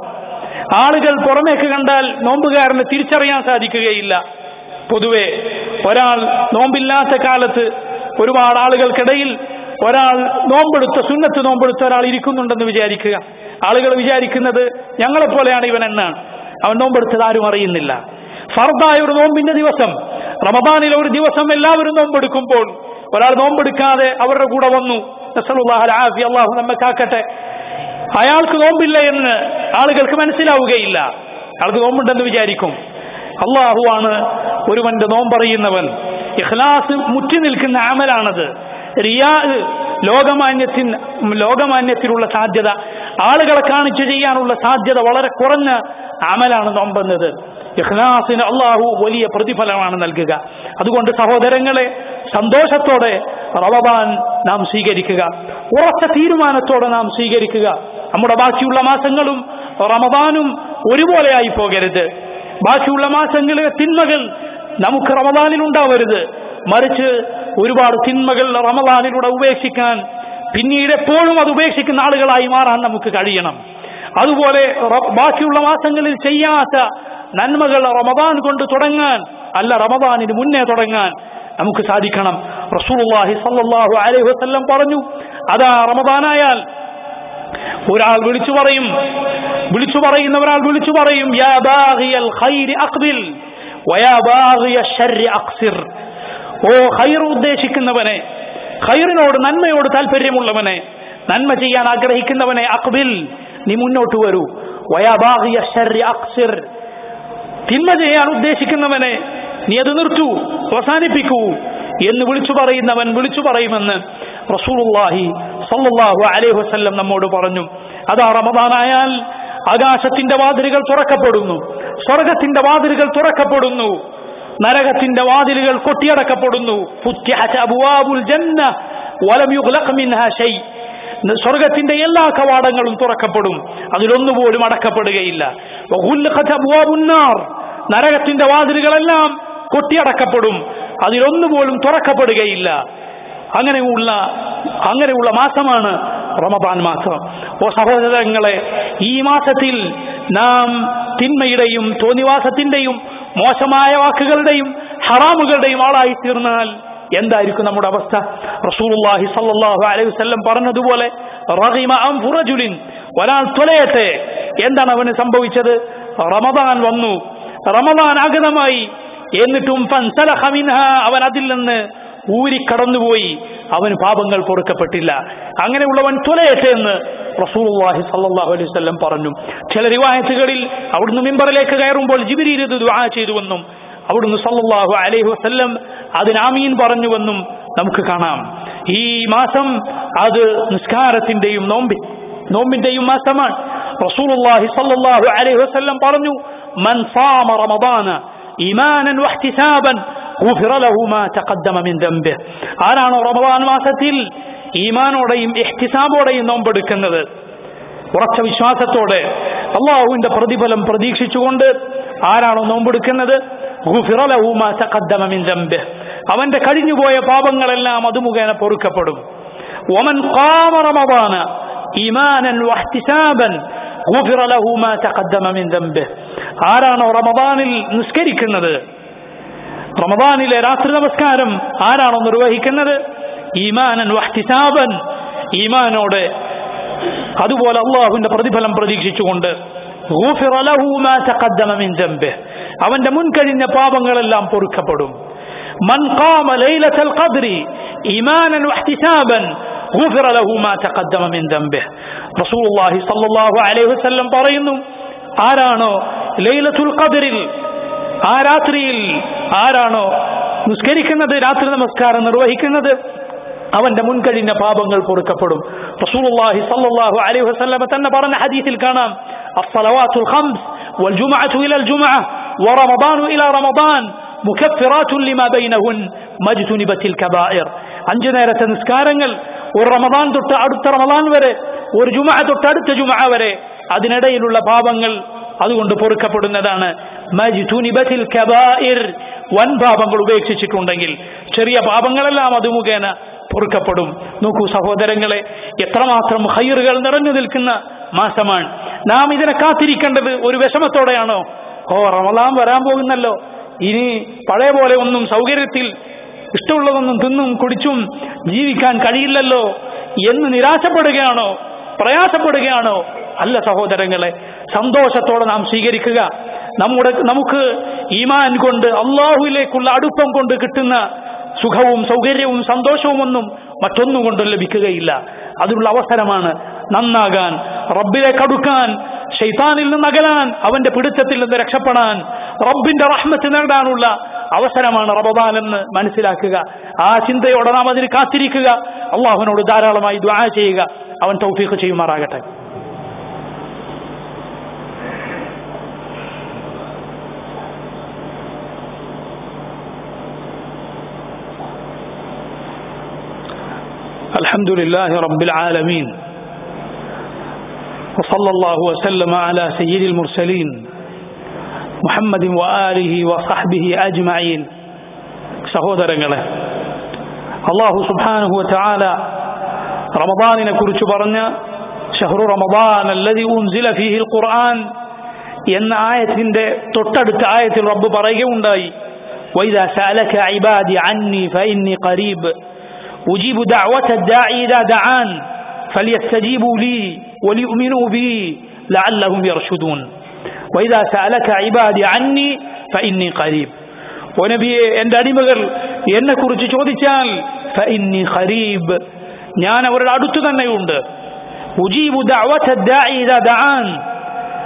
ആളുകൾ പുറമേക്ക് കണ്ടാൽ നോമ്പുകാരന് തിരിച്ചറിയാൻ സാധിക്കുകയില്ല പൊതുവെ ഒരാൾ നോമ്പില്ലാത്ത കാലത്ത് ഒരുപാട് ആളുകൾക്കിടയിൽ ഒരാൾ നോമ്പെടുത്ത സുന്നത്ത് നോമ്പെടുത്ത ഒരാൾ ഇരിക്കുന്നുണ്ടെന്ന് വിചാരിക്കുക ആളുകൾ വിചാരിക്കുന്നത് ഞങ്ങളെപ്പോലെയാണ് ഇവൻ എന്നാണ് അവൻ നോമ്പെടുത്തത് ആരും അറിയുന്നില്ല ഫർദായ ഒരു നോമ്പിന്റെ ദിവസം റമദാനിലെ ഒരു ദിവസം എല്ലാവരും നോമ്പെടുക്കുമ്പോൾ ഒരാൾ നോമ്പെടുക്കാതെ അവരുടെ കൂടെ വന്നു നസ്സലുല്ലാഹ് അൽ ആഫിയ, അള്ളാഹു നമ്മെ കാക്കട്ടെ അയാൾക്ക് നോമ്പില്ല എന്ന് ആളുകൾക്ക് മനസ്സിലാവുകയില്ല ആൾക്ക് നോമ്പുണ്ടെന്ന് വിചാരിക്കും അള്ളാഹുവാണ് ഒരുവന്റെ നോമ്പറിയുന്നവൻ ഇഖ്ലാസ് മുറ്റി നിൽക്കുന്ന അമലാണത് റിയാ ലോകമാന്യത്തിൻ ലോകമാന്യത്തിലുള്ള സാധ്യത ആളുകളെ കാണിച്ചു ചെയ്യാനുള്ള സാധ്യത വളരെ കുറഞ്ഞ അമലാണ് നോമ്പെന്നത് ഇഖ്ലാസിന് അള്ളാഹു വലിയ പ്രതിഫലമാണ് നൽകുക അതുകൊണ്ട് സഹോദരങ്ങളെ സന്തോഷത്തോടെ റമദാൻ നാം സ്വീകരിക്കുക ഉറച്ച തീരുമാനത്തോടെ നാം സ്വീകരിക്കുക നമ്മുടെ ബാക്കിയുള്ള മാസങ്ങളും റമദാനും ഒരുപോലെയായി പോകരുത് ബാക്കിയുള്ള മാസങ്ങളിലെ തിന്മകൾ നമുക്ക് റമദാനിൽ ഉണ്ടാവരുത് മറിച്ച് ഒരുപാട് തിന്മകൾ റമദാനിലൂടെ ഉപേക്ഷിക്കാൻ പിന്നീട് എപ്പോഴും അത് ഉപേക്ഷിക്കുന്ന ആളുകളായി മാറാൻ നമുക്ക് കഴിയണം അതുപോലെ റ- ബാക്കിയുള്ള മാസങ്ങളിൽ ചെയ്യാത്ത നന്മകൾ റമദാൻ കൊണ്ട് തുടങ്ങാൻ അല്ല റമദാനിന് മുന്നേ തുടങ്ങാൻ നമുക്ക് സാധിക്കണം റസൂലുള്ളാഹി സല്ലല്ലാഹു അലൈഹി വസല്ലം പറഞ്ഞു അതാ റമദാനായാൽ ഒരാൾ വിളിച്ചു പറയും വിളിച്ചു പറയുന്ന ഒരാൾ വിളിച്ചു പറയും യാ ബാഗിയൽ ഖൈരി അഖ്ബിൽ വയാ ബാഗിയ ശർരി അഖ്സിർ ഓ ഖൈർ ഉദ്ദേശിക്കുന്നവനെ ഖൈറിനോട് നന്മയോട് താല്പര്യമുള്ളവനെ നന്മ ചെയ്യാൻ ആഗ്രഹിക്കുന്നവനെ അഖ്ബിൽ നീ മുന്നോട്ട് വരൂ വയാ ബാഗിയ ശർരി അഖ്സിർ തിന്മ ചെയ്യാൻ ഉദ്ദേശിക്കുന്നവനെ നീ അത് നിർത്തൂ അവസാനിപ്പിക്കൂ എന്ന് വിളിച്ചു പറയുന്നവൻ വിളിച്ചു പറയുമെന്ന് റസൂലുള്ളാഹി സല്ലല്ലാഹു അലൈഹി വസല്ലം നമ്മോട് പറഞ്ഞു അതാ റമദാനായാൽ ആകാശത്തിന്റെ വാതിലുകൾ തുറക്കപ്പെടുന്നു സ്വർഗത്തിന്റെ വാതിലുകൾ തുറക്കപ്പെടുന്നു നരകത്തിന്റെ വാതിലുകൾ കൊട്ടിയടക്കപ്പെടുന്നു ഫുത്തിഹത് അബ്വാബുൽ ജന്ന വലം യുഗ്ലഖ് മിൻഹാ ഷൈ സ്വർഗത്തിന്റെ എല്ലാ കവാടങ്ങളും തുറക്കപ്പെടും അതിലൊന്നുപോലും അടക്കപ്പെടുകയില്ല വഗുല്ലഖത് അബ്വാബുൻ നാർ നരകത്തിന്റെ വാതിലുകളെല്ലാം കൊട്ടിയടക്കപ്പെടും അതിലൊന്നുപോലും തുറക്കപ്പെടുകയില്ല അങ്ങനെയുള്ള അങ്ങനെയുള്ള മാസമാണ് റമദാൻ മാസം ഓ സഹോദരങ്ങളെ ഈ മാസത്തിൽ നാം തിന്മയുടെയും തോന്നിവാസത്തിന്റെയും മോശമായ വാക്കുകളുടെയും ഹറാമുകളുടെയും ആളായി തീർന്നാൽ എന്തായിരിക്കും നമ്മുടെ അവസ്ഥ റസൂലുള്ളാഹി സല്ലല്ലാഹു അലൈഹി വസല്ലം പറഞ്ഞതുപോലെ റഗിമ അൻഫു റജുലിൻ ഒരാൾ തുലയട്ടെ എന്താണ് അവന് സംഭവിച്ചത് റമദാൻ വന്നു റമദാൻ ആഗതമായി എന്നിട്ടും ഫൻസലഖ മിൻഹ അവൻ അതിൽ നിന്ന് ഊരിക്കടന്നുപോയി അവന് പാപങ്ങൾ പൊറുക്കപ്പെട്ടില്ല അങ്ങനെയുള്ളവൻ തുലയട്ടെ എന്ന് റസൂലുള്ളാഹി സല്ലല്ലാഹു അലൈഹി വസല്ലം പറഞ്ഞു ചില റിവായത്തുകളിൽ അവിടുന്ന് മിമ്പറിലേക്ക് കയറുമ്പോൾ ജിബ്രീൽ ഇത് ദുആ ചെയ്തുവെന്നും അവിടുന്ന് സല്ലല്ലാഹു അലൈഹി വസല്ലം അതിന് ആമീൻ പറഞ്ഞുവെന്നും നമുക്ക് കാണാം ഈ മാസം അത് നിസ്കാരത്തിന്റെയും നോമ്പി നോമ്പിന്റെയും മാസമാണ് റസൂലുള്ളാഹി സല്ലല്ലാഹു അലൈഹി വസല്ലം പറഞ്ഞു മൻ സാമ റമദാന ഈമാനൻ വഹ്തിസാബൻ ഗുഫിറ ലഹു മാ തഖദ്ദമ മിൻ ദംബിഹ് ആരാണോ റമദാൻ മാസത്തിൽ ഈമാനോടെയും ഇഹ്തിസാബോടെയും നോമ്പെടുക്കുന്നത് ഉറച്ച വിശ്വാസത്തോടെ അള്ളാഹുവിന്റെ പ്രതിഫലം പ്രതീക്ഷിച്ചുകൊണ്ട് ആരാണോ നോമ്പെടുക്കുന്നത് ഗുഫിറ ലഹു മാ തഖദ്ദമ മിൻ ദംബിഹ് അവന്റെ കഴിഞ്ഞുപോയ പാപങ്ങളെല്ലാം അത് മുഖേന പൊറുക്കപ്പെടും ومن قام رمضان إيمانا واحتسابا غفر له ما تقدم من ذنبه ആരാണോ റമദാനിൽ നിസ്കരിക്കുന്നത് റമദാനിലെ രാത്രി നമസ്കാരം ആരാണോ നിർവഹിക്കുന്നത് ഈമാനൻ വഹ്തിസാബൻ ഈമാനോടെ അതുപോലെ അള്ളാഹുവിന്റെ പ്രതിഫലം പ്രതീക്ഷിച്ചുകൊണ്ട് غفر له ما تقدم من ذنبه അവന്റെ മുൻകഴിഞ്ഞ പാപങ്ങളെല്ലാം പൊറുക്കപ്പെടും من قام ليلة القدر إيمانا واحتسابا غفر له ما تقدم من ذنبه رسول الله صلى الله عليه وسلم പറയുന്നു ആരാണോ ലൈലത്തുൽ ഖദറിൽ ആ രാത്രിയിൽ ആരാണോ നിസ്കരിക്കുന്നത് രാത്രി നമസ്കാരം നിർവഹിക്കുന്നത് അവന്റെ മുൻകഴിഞ്ഞ പാപങ്ങൾ പൊറുക്കപ്പെടും റസൂലുള്ളാഹി സല്ലല്ലാഹു അലൈഹി വസല്ലമ തന്നെ പറഞ്ഞ ഹദീസിൽ കാണാം അസ്സലവാത്തുൽ ഖംസ് والجمعة إلى الجمعة ورمضان إلى رمضان മുഖഫിറാത്തുൻ ലിമാ ബൈനഹുൻ മജ്തുനിബത്തിൽ കബായിർ അഞ്ചു നേരത്തെ നിസ്കാരങ്ങൾ ഒരു റമദാൻ തൊട്ട് അടുത്ത റമദാൻ വരെ ഒരു ജുമ തൊട്ട് അടുത്ത ജുമ വരെ അതിനിടയിലുള്ള പാപങ്ങൾ അതുകൊണ്ട് പൊറുക്കപ്പെടുന്നതാണ് മജ്തുനിബത്തിൽ കബായിർ വൻ പാപങ്ങൾ ഉപേക്ഷിച്ചിട്ടുണ്ടെങ്കിൽ ചെറിയ പാപങ്ങളെല്ലാം അത് മുഖേന പൊറുക്കപ്പെടും നോക്കൂ സഹോദരങ്ങളെ എത്രമാത്രം ഹൈറുകൾ നിറഞ്ഞു നിൽക്കുന്ന മാസമാണ് നാം ഇതിനെ കാത്തിരിക്കേണ്ടത് ഒരു വിഷമത്തോടെയാണോ ഓ റമദാൻ വരാൻ പോകുന്നല്ലോ ഇനി പഴയ പോലെ ഒന്നും സൗകര്യത്തിൽ ഇഷ്ടമുള്ളതൊന്നും തിന്നും കുടിച്ചും ജീവിക്കാൻ കഴിയില്ലല്ലോ എന്ന് നിരാശപ്പെടുകയാണോ പ്രയാസപ്പെടുകയാണോ അല്ല സഹോദരങ്ങളെ സന്തോഷത്തോടെ നാം സ്വീകരിക്കുക നമ്മുടെ നമുക്ക് ഈമാൻ കൊണ്ട് അള്ളാഹുവിലേക്കുള്ള അടുപ്പം കൊണ്ട് കിട്ടുന്ന സുഖവും സൗകര്യവും സന്തോഷവും ഒന്നും മറ്റൊന്നും കൊണ്ടും ലഭിക്കുകയില്ല അതിനുള്ള അവസരമാണ് നന്നാകാൻ റബ്ബിലേക്ക് അടുക്കാൻ ഷെയ്ത്താനിൽ നിന്ന് അകലാൻ അവന്റെ പിടുത്തത്തിൽ നിന്ന് രക്ഷപ്പെടാൻ റബ്ബിന്റെ റഹ്മത്ത് നേടാനുള്ള അവസരമാണ് റമദാൻ എന്ന് മനസ്സിലാക്കുക ആ ചിന്തയോടെ നാം അതിന് കാത്തിരിക്കുക അള്ളാഹുവിനോട് ധാരാളമായി ദ്വാ ചെയ്യുക അവൻ തൗഫീഖ് ചെയ്യുമാറാകട്ടെ الحمد لله رب العالمين وصلى الله وسلم على سيد المرسلين محمد وآله وصحبه أجمعين സഹോദരങ്ങളെ അള്ളാഹു സുബ്ഹാനഹു വതആല റമദാനിനെ കുറിച്ച് പറഞ്ഞ ഷഹ്റു റമദാൻ അല്ലദി ഉൻസില ഫീഹിൽ ഖുർആൻ എന്ന ആയത്തിന്റെ തൊട്ടടുത്ത ആയത്തിൽ റബ്ബ് പറയുകയുണ്ടായി وإذا سألك عبادي عني فإني قريب أجيب دعوة الداعي إذا دعان فليستجيبوا لي وليؤمنوا بي لعلهم يرشدون وإذا سألك عبادي عني فإني قريب ونبي എൻ്റെ അടിമകൾ എന്നെ കുറിച്ച് ചോദിച്ചാൽ ഫഇന്നി ഖരീബ് ഞാൻ അവരുടെ അടുത്ത് തന്നെയുണ്ട് ഉജീബു ദഅവത ദാഇ ഇദാ ദഅാൻ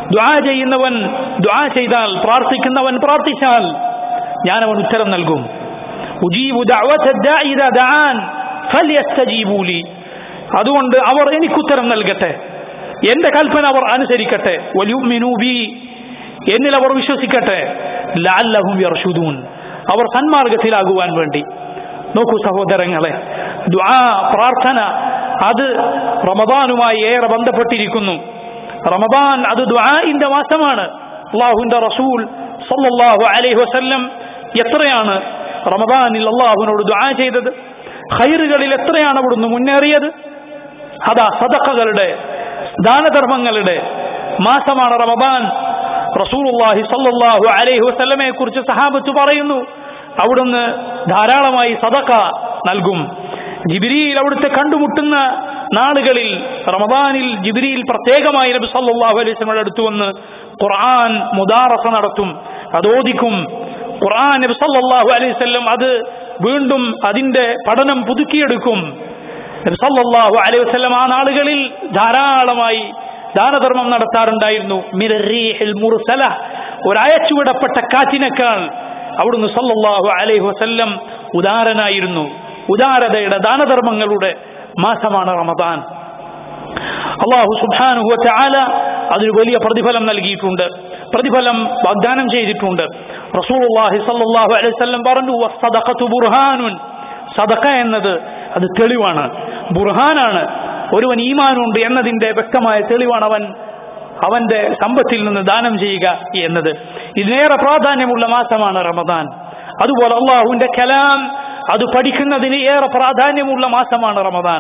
ദുആ ചെയ്യുന്നവൻ ദുആ ചെയ്താൽ പ്രാർത്ഥിക്കുന്നവൻ പ്രാർത്ഥിച്ചാൽ ഞാൻ അവൻ ഉത്തരം നൽകും ഉജീബു ദഅവത ദാഇ ഇദാ ദഅാൻ ഫൽയസ്തജീബൂ ലി അതുകൊണ്ട് അവർ എനിക്കുത്തരം നൽകട്ടെ എന്റെ കൽപ്പന അവർ അനുസരിക്കട്ടെ വലിയുമിനു ബി എന്നിൽ അവർ വിശ്വസിക്കട്ടെ ലഅല്ലഹും യർഷുദൂൻ അവർ സന്മാർഗത്തിലാകുവാൻ വേണ്ടി നോക്കൂ സഹോദരങ്ങളെ ദുആ പ്രാർത്ഥന അത് റമദാനുമായി ഏറെ ബന്ധപ്പെട്ടിരിക്കുന്നു റമദാൻ അത് ദുആഇന്റെ മാസമാണ് അള്ളാഹുവിന്റെ റസൂൽ സല്ലല്ലാഹു അലൈഹി വസല്ലം എത്രയാണ് റമദാനിൽ അള്ളാഹുവിനോട് ദുആ ചെയ്തത് ഖൈറുകളിൽ എത്രയാണ് അവിടുന്ന് മുന്നേറിയത് അതാ സദഖകളുടെ ദാനധർമ്മങ്ങളുടെ മാസമാണ് റമദാൻ റസൂലുള്ളാഹി സല്ലല്ലാഹു അലൈഹി വസല്ലമയെ കുറിച്ച് സഹാബത്ത് പറയുന്നു അവിടുന്ന് ധാരാളമായി സദഖ നൽകും ജിബിരിയിൽ അവിടുത്തെ കണ്ടുമുട്ടുന്ന നാളുകളിൽ റമദാനിൽ ജിബിരിയിൽ പ്രത്യേകമായി നബി സല്ലല്ലാഹു അലൈഹി വസല്ലമയുടെ അടുത്ത് വന്ന് ഖുർആൻ മുദാറസ നടത്തും അത് ഓദിക്കും ഖുർആൻ നബി സല്ലല്ലാഹു അലൈഹി വസല്ലം അത് വീണ്ടും അതിന്റെ പഠനം പുതുക്കിയെടുക്കും നബി സല്ലല്ലാഹു അലൈഹി വസല്ലം ആ നാളുകളിൽ ധാരാളമായി ദാനധർമ്മം നടത്താറുണ്ടായിരുന്നു മിറീഹിൽ മുർസല ഒരയച്ചുവിടപ്പെട്ട കാറ്റിനേക്കാൾ അവിടുന്ന് സല്ലല്ലാഹു അലൈഹി വസല്ലം ഉദാരനായിരുന്നു ഉദാരതയുടെ ദാനധർമ്മങ്ങളുടെ മാസമാണ് റമദാൻ അള്ളാഹു സുബ്ഹാനഹു വതആല അതിന് വലിയ പ്രതിഫലം നൽകിയിട്ടുണ്ട് പ്രതിഫലം വാഗ്ദാനം ചെയ്തിട്ടുണ്ട് റസൂലുള്ളാഹി സല്ലല്ലാഹു അലൈഹി വസല്ലം പറഞ്ഞു വസ്സദഖതു ബുർഹാനുൻ സദഖ എന്നത് അത് തെളിവാണ് ബുർഹാനാണ് ഒരുവൻ ഈമാനുണ്ട് എന്നതിന്റെ വ്യക്തമായ തെളിവാണ് അവൻ അവന്റെ സമ്പത്തിൽ നിന്ന് ദാനം ചെയ്യുക എന്നത് ഇതിനേറെ പ്രാധാന്യമുള്ള മാസമാണ് റമദാൻ അതുപോലെ അള്ളാഹുവിന്റെ കലാം അത് പഠിക്കുന്നതിന് ഏറെ പ്രാധാന്യമുള്ള മാസമാണ് റമദാൻ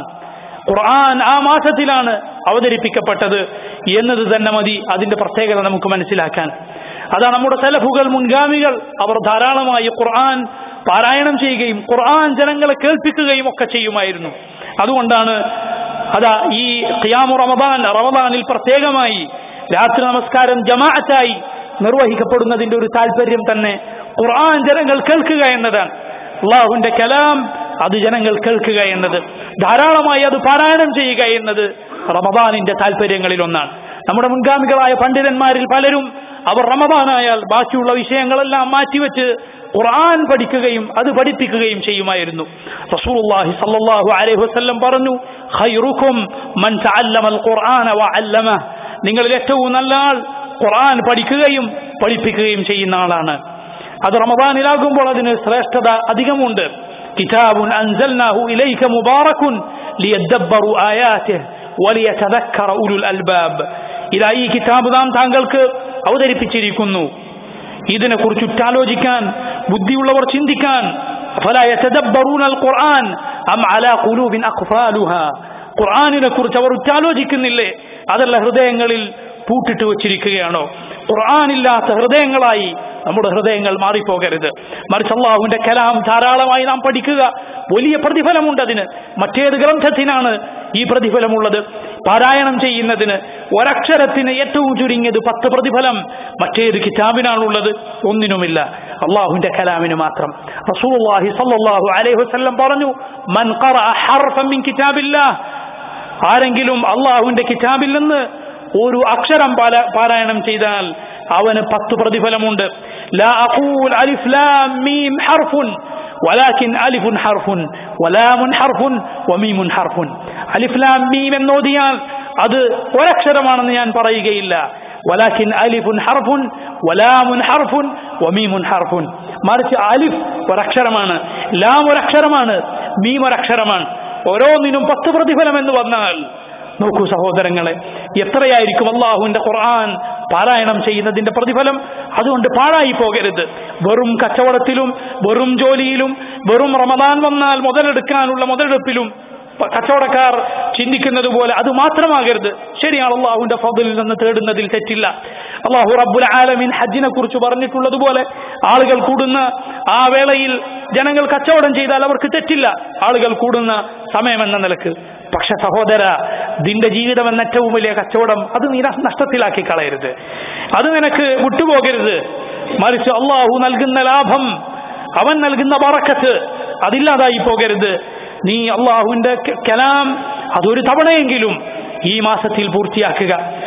ഖുർആൻ ആ മാസത്തിലാണ് അവതരിപ്പിക്കപ്പെട്ടത് എന്നത് തന്നെ മതി അതിന്റെ പ്രത്യേകത നമുക്ക് മനസ്സിലാക്കാൻ അതാ നമ്മുടെ സലഫുകൾ മുൻഗാമികൾ അവർ ധാരാളമായി ഖുർആൻ പാരായണം ചെയ്യുകയും ഖുർആൻ ജനങ്ങളെ കേൾപ്പിക്കുകയും ഒക്കെ ചെയ്യുമായിരുന്നു അതുകൊണ്ടാണ് അതാ ഈ ഖിയാമു റമദാൻ റമദാനിൽ പ്രത്യേകമായി രാത്രി നമസ്കാരം ജമാഅത്തായി നിർവഹിക്കപ്പെടുന്നതിന്റെ ഒരു താല്പര്യം തന്നെ ഖുർആൻ ജനങ്ങൾ കേൾക്കുക എന്നതാണ് അള്ളാഹുവിന്റെ കലാം അത് ജനങ്ങൾ കേൾക്കുക എന്നത് ധാരാളമായി അത് പാരായണം ചെയ്യുക എന്നത് റമദാനിന്റെ താല്പര്യങ്ങളിൽ ഒന്നാണ് നമ്മുടെ മുൻഗാമികളായ പണ്ഡിതന്മാരിൽ പലരും അവർ റമദാനായാൽ ബാക്കിയുള്ള വിഷയങ്ങളെല്ലാം മാറ്റിവെച്ച് ഖുർആൻ പഠിക്കുകയും അത് പഠിപ്പിക്കുകയും ചെയ്യുമായിരുന്നു റസൂലുള്ളാഹി സല്ലല്ലാഹു അലൈഹി വസല്ലം പറഞ്ഞു ഖൈറുക്കും മൻ തഅല്ലമൽ ഖുർആന വഅല്ലമഹ നിങ്ങളിൽ ഏറ്റവും നല്ല ആൾ ഖുർആൻ പഠിക്കുകയും പഠിപ്പിക്കുകയും ചെയ്യുന്ന ആളാണ് അത് റമദാനിലാകുമ്പോൾ അതിന് ശ്രേഷ്ഠത അധികമുണ്ട് കിതാബുൻ അൻസൽനാഹു ഇലൈക മുബാറകുൻ ലിയദ്ദബ്ബറു ആയാതിഹി വലിയതذكر ഉലുൽ അൽബാബ് ഇതാ ഈ കിതാബ് നാം താങ്കൾക്ക് അവതരിപ്പിച്ചിരിക്കുന്നു ഇതിനെക്കുറിച്ച് ഉറ്റാലോചിക്കാൻ ബുദ്ധിയുള്ളവർ ചിന്തിക്കാൻ فلا يتدبرون القرآن أم على قلوب أقفالها ഖുർആാനിനെ കുറിച്ച് അവർ ഉറ്റാലോചിക്കുന്നില്ലേ അതല്ല ഹൃദയങ്ങളിൽ പൂട്ടിട്ട് വച്ചിരിക്കുകയാണോ ഖുർആാനില്ലാത്ത ഹൃദയങ്ങളായി നമ്മുടെ ഹൃദയങ്ങൾ മാറിപ്പോകരുത് മറിച്ച് അള്ളാഹുവിന്റെ കലാം ധാരാളമായി നാം പഠിക്കുക വലിയ പ്രതിഫലമുണ്ട് അതിന് മറ്റേത് ഗ്രന്ഥത്തിനാണ് ഈ പ്രതിഫലമുള്ളത് പാരായണം ചെയ്യുന്നതിന് ഒരക്ഷരത്തിന് ഏറ്റവും ചുരുങ്ങിയത് പത്ത് പ്രതിഫലം മറ്റേത് കിതാബിനാണുള്ളത് ഒന്നിനുമില്ല അള്ളാഹുവിന്റെ കലാമിന് മാത്രം റസൂലുള്ളാഹി സല്ലല്ലാഹു അലൈഹി വസല്ലം പറഞ്ഞു മൻ ഖറഅ ഹർഫൻ മിൻ കിതാബില്ലാഹ് ആരെങ്കിലും അള്ളാഹുവിന്റെ കിതാബിൽ നിന്ന് ഒരു അക്ഷരം പാല- പാരായണം ചെയ്താൽ അവന് പത്ത് പ്രതിഫലമുണ്ട് ലാ അഖൂൽ അലിഫ് ലാം മീം ഹർഫുൻ ولكن ألف حرف ولام حرف وميم حرف അലിഫ് ലാം മീം എന്നോദിയാൽ അത് ഒരക്ഷരമാണെന്ന് ഞാൻ പറയുകയില്ല ولكن ألف حرف ولام حرف وميم حرف മറിച്ച് അലിഫ് ഒരക്ഷരമാണ് ലാം ഒരക്ഷരമാണ് മീം ഒരക്ഷരമാണ് ഓരോന്നിനും പത്ത് പ്രതിഫലം എന്ന് വന്നാൽ നോക്കൂ സഹോദരങ്ങളെ എത്രയായിരിക്കും അള്ളാഹുവിന്റെ ഖുർആൻ പാരായണം ചെയ്യുന്നതിന്റെ പ്രതിഫലം അതുകൊണ്ട് പാഴായി പോകരുത് വെറും കച്ചവടത്തിലും വെറും ജോലിയിലും വെറും റമദാൻ വന്നാൽ മുതലെടുക്കാനുള്ള മുതലെടുപ്പിലും പ- കച്ചവടക്കാർ ചിന്തിക്കുന്നത് പോലെ അത് മാത്രമാകരുത് ശരിയാണ് അള്ളാഹുവിന്റെ ഫضലിൽ നിന്ന് തേടുന്നതിൽ തെറ്റില്ല അള്ളാഹു റബ്ബുൽ ആലമീൻ ഹജ്ജിനെ കുറിച്ച് പറഞ്ഞിട്ടുള്ളതുപോലെ ആളുകൾ കൂടുന്ന ആ വേളയിൽ ജനങ്ങൾ കച്ചവടം ചെയ്താൽ അവർക്ക് തെറ്റില്ല ആളുകൾ കൂടുന്ന സമയമെന്ന നിലക്ക് പക്ഷെ സഹോദര നിന്റെ ജീവിതം എന്ന ഏറ്റവും വലിയ കച്ചവടം അത് നീ നഷ്- നഷ്ടത്തിലാക്കി കളയരുത് അത് നിനക്ക് വിട്ടുപോകരുത് മറിച്ച് അള്ളാഹു നൽകുന്ന ലാഭം അവൻ നൽകുന്ന ബറക്കത്ത് അതില്ലാതായി പോകരുത് നീ അള്ളാഹുവിന്റെ ക- കലാം അതൊരു തവണയെങ്കിലും ഈ മാസത്തിൽ പൂർത്തിയാക്കുക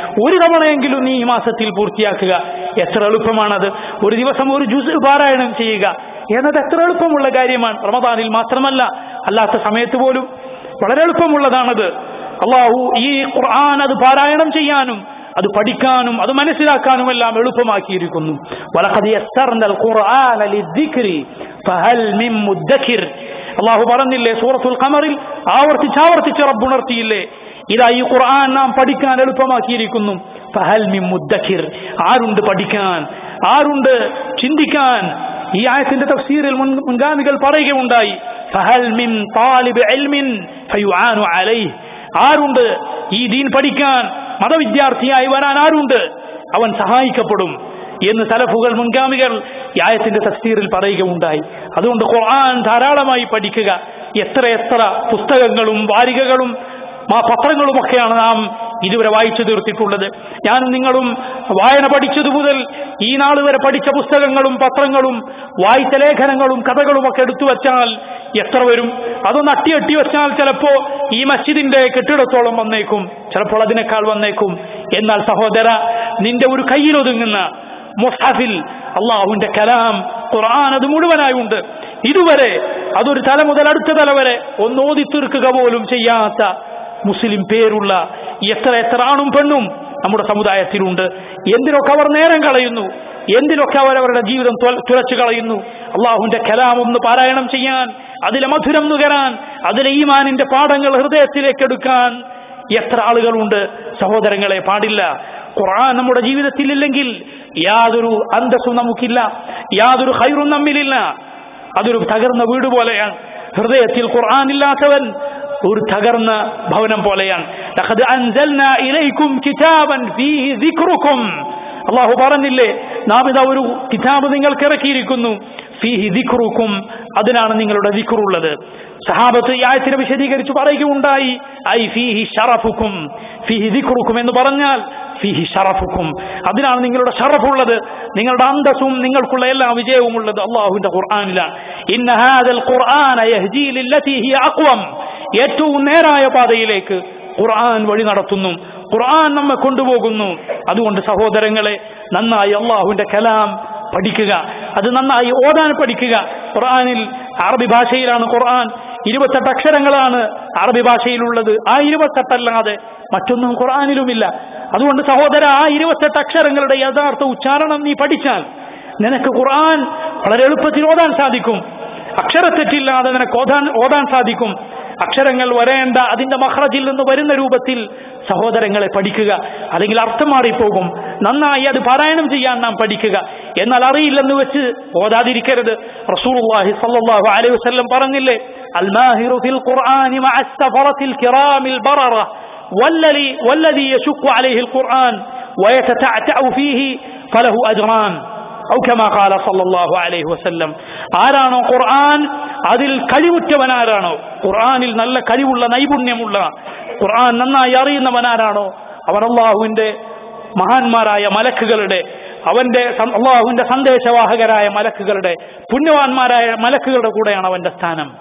ഒരു തവണയെങ്കിലും നീ ഈ മാസത്തിൽ പൂർത്തിയാക്കുക എത്ര എളുപ്പമാണത് ഒരു ദിവസം ഒരു ജുസ് പാരായണം ചെയ്യുക എന്നത് എത്ര എളുപ്പമുള്ള കാര്യമാണ് റമദാനിൽ മാത്രമല്ല അല്ലാത്ത സമയത്ത് പോലും വളരെ എളുപ്പമുള്ളതാണത് അള്ളാഹു ഈ ഖുർആൻ അത് പാരായണം ചെയ്യാനും അത് പഠിക്കാനും അത് മനസ്സിലാക്കാനും എല്ലാം എളുപ്പമാക്കിയിരിക്കുന്നു വലഖദ് യസ്സർനൽ ഖുർആന ലിദ്ദിക്രി ഫഹൽ മിൻ മുദ്ദക്കിർ അള്ളാഹു പറഞ്ഞില്ലേ സൂറത്തുൽ ഖമറിൽ ആവർത്തിച്ച് ആവർത്തിച്ച് റബ്ബുണർത്തിയില്ലേ ഇതാ ഈ ഖുർആൻ നാം പഠിക്കാൻ എളുപ്പമാക്കിയിരിക്കുന്നു ഫഹൽ മിൻ മുദ്ദക്കിർ ആരുണ്ട് പഠിക്കാൻ ആരുണ്ട് ചിന്തിക്കാൻ ഈ ആയത്തിന്റെ തഫ്സീറിൽ മുൻ മുൻഗാമികൾ പറയുകയുണ്ടായി ഫഹൽ മിൻ താലിബ് ഇൽമിൻ ഫയുആനു അലൈഹി ആരുണ്ട് ഈ ദീൻ പഠിക്കാൻ മതവിദ്യാർത്ഥിയായി വരാൻ ആരുണ്ട് അവൻ സഹായിക്കപ്പെടും എന്ന് സലഫുകൾ മുൻഗാമികൾ ഈ ആയത്തിന്റെ തഫ്സീറിൽ പറയുകയുണ്ടായി അതുകൊണ്ട് ഖുർആൻ ധാരാളമായി പഠിക്കുക എത്ര എത്ര പുസ്തകങ്ങളും വാരികകളും ആ പത്രങ്ങളുമൊക്കെയാണ് നാം ഇതുവരെ വായിച്ചു തീർത്തിട്ടുള്ളത് ഞാനും നിങ്ങളും വായന പഠിച്ചതു മുതൽ ഈ നാൾ വരെ പഠിച്ച പുസ്തകങ്ങളും പത്രങ്ങളും വായിച്ച ലേഖനങ്ങളും കഥകളും ഒക്കെ എടുത്തു വച്ചാൽ എത്ര വരും അതൊന്ന് അട്ടിയട്ടി വെച്ചാൽ ചിലപ്പോ ഈ മസ്ജിദിന്റെ കെട്ടിടത്തോളം വന്നേക്കും ചിലപ്പോൾ അതിനേക്കാൾ വന്നേക്കും എന്നാൽ സഹോദര നിന്റെ ഒരു കയ്യിലൊതുങ്ങുന്ന മുസാഫിൽ അള്ളാഹുവിന്റെ കലാം ഖുർആൻ അത് മുഴുവനായി ഉണ്ട് ഇതുവരെ അതൊരു തല മുതൽ അടുത്ത തല വരെ ഒന്ന് ഓതി തീർക്കുക പോലും ചെയ്യാത്ത മുസ്ലിം പേരുള്ള എത്ര എത്ര ആണും പെണ്ണും നമ്മുടെ സമുദായത്തിലുണ്ട് എന്തിനൊക്കെ അവർ നേരം കളയുന്നു എന്തിനൊക്കെ അവർ അവരുടെ ജീവിതം തുല- തുലച്ചു കളയുന്നു അള്ളാഹുവിന്റെ കലാം ഒന്ന് പാരായണം ചെയ്യാൻ അതിലെ മധുരം നുകരാൻ അതിലെ ഈമാനിന്റെ പാഠങ്ങൾ ഹൃദയത്തിലേക്ക് എടുക്കാൻ എത്ര ആളുകളുണ്ട് സഹോദരങ്ങളെ പാടില്ല ഖുർആൻ നമ്മുടെ ജീവിതത്തിൽ ഇല്ലെങ്കിൽ യാതൊരു അന്തസ്സും നമുക്കില്ല യാതൊരു ഹൈറും നമ്മിലില്ല അതൊരു തകർന്ന വീട് പോലെയാണ് ഹൃദയത്തിൽ ഖുർആൻ ഇല്ലാത്തവൻ ഒരു തകർന്ന ഭവനം പോലെയാണ് ലഖദ് അൻസൽനാ ഇലൈക്കും കിതാബൻ ഫീഹി ദിക്റുക്കും അള്ളാഹു പറഞ്ഞില്ലേ നാം ഇതാ ഒരു കിതാബ് നിങ്ങൾക്ക് ഇറക്കിയിരിക്കുന്നു ഫീഹി ദിക്റുക്കും അതിനാണ് നിങ്ങളുടെ ദിക്റുള്ളത് സഹാബത്ത് ഈ ആയത്തിനെ വിശദീകരിച്ച് പറയുകയുണ്ടായി ഐ ഫീഹി ഷറഫുക്കും ഫീഹി ദിക്റുക്കും എന്ന് പറഞ്ഞാൽ ഫീഹി ഷറഫുക്കും അതിനാണ് നിങ്ങളുടെ ഷറഫുള്ളത് നിങ്ങളുടെ അന്തസ്സും നിങ്ങൾക്കുള്ള എല്ലാ വിജയവും ഉള്ളത് അള്ളാഹുവിന്റെ ഖുർആാനിലാണ് ഇന്ന ഹാദൽ ഖുർആന യഹ്ദീ ലില്ലതി ഹിയ അഖ്വം ഏറ്റവും നേരായ പാതയിലേക്ക് ഖുർആൻ വഴി നടത്തുന്നു ഖുർആൻ നമ്മെ കൊണ്ടുപോകുന്നു അതുകൊണ്ട് സഹോദരങ്ങളെ നന്നായി അള്ളാഹുവിന്റെ കലാം പഠിക്കുക അത് നന്നായി ഓതാൻ പഠിക്കുക ഖുർആനിൽ അറബി ഭാഷയിലാണ് ഖുർആൻ ഇരുപത്തെട്ട് അക്ഷരങ്ങളാണ് അറബി ഭാഷയിലുള്ളത് ആ ഇരുപത്തെട്ടല്ലാതെ മറ്റൊന്നും ഖുർആനിലുമില്ല അതുകൊണ്ട് സഹോദര ആ ഇരുപത്തെട്ട് അക്ഷരങ്ങളുടെ യഥാർത്ഥ ഉച്ചാരണം നീ പഠിച്ചാൽ നിനക്ക് ഖുർആൻ വളരെ എളുപ്പത്തിൽ ഓതാൻ സാധിക്കും അക്ഷരത്തെറ്റില്ലാതെ നിനക്ക് ഓതാൻ ഓതാൻ സാധിക്കും അക്ഷരങ്ങൾ വരേണ്ട അതിന്റെ മഹ്റജിൽ നിന്ന് വരുന്ന രൂപത്തിൽ സഹോദരങ്ങളെ പഠിക്കുക അല്ലെങ്കിൽ അർത്ഥം മാറിപ്പോകും നന്നായി അത് പാരായണം ചെയ്യാൻ നാം പഠിക്കുക എന്നാൽ അറിയില്ലെന്ന് വെച്ച് ഓതാതിരിക്കരുത് റസൂലുള്ളാഹി സ്വല്ലല്ലാഹു അലൈഹി വസല്ലം പറഞ്ഞില്ലേ الماهر في القرآن مع السفرة الكرام البررة والذي والذي يشق عليه القرآن ويتتعتع فيه فله أجران ഔ കമാ ഖാല സല്ലല്ലാഹു അലൈഹി വസല്ലം ആരാണോ ഖുർആൻ അതിൽ കഴിവുറ്റവൻ ആരാണോ ഖുർആനിൽ നല്ല കഴിവുള്ള നൈപുണ്യമുള്ള ഖുർആൻ നന്നായി അറിയുന്നവൻ ആരാണോ അവൻ അള്ളാഹുവിന്റെ മഹാന്മാരായ മലക്കുകളുടെ അവന്റെ സം- അള്ളാഹുവിന്റെ സന്ദേശവാഹകരായ മലക്കുകളുടെ പുണ്യവാന്മാരായ മലക്കുകളുടെ കൂടെയാണ് അവന്റെ സ്ഥാനം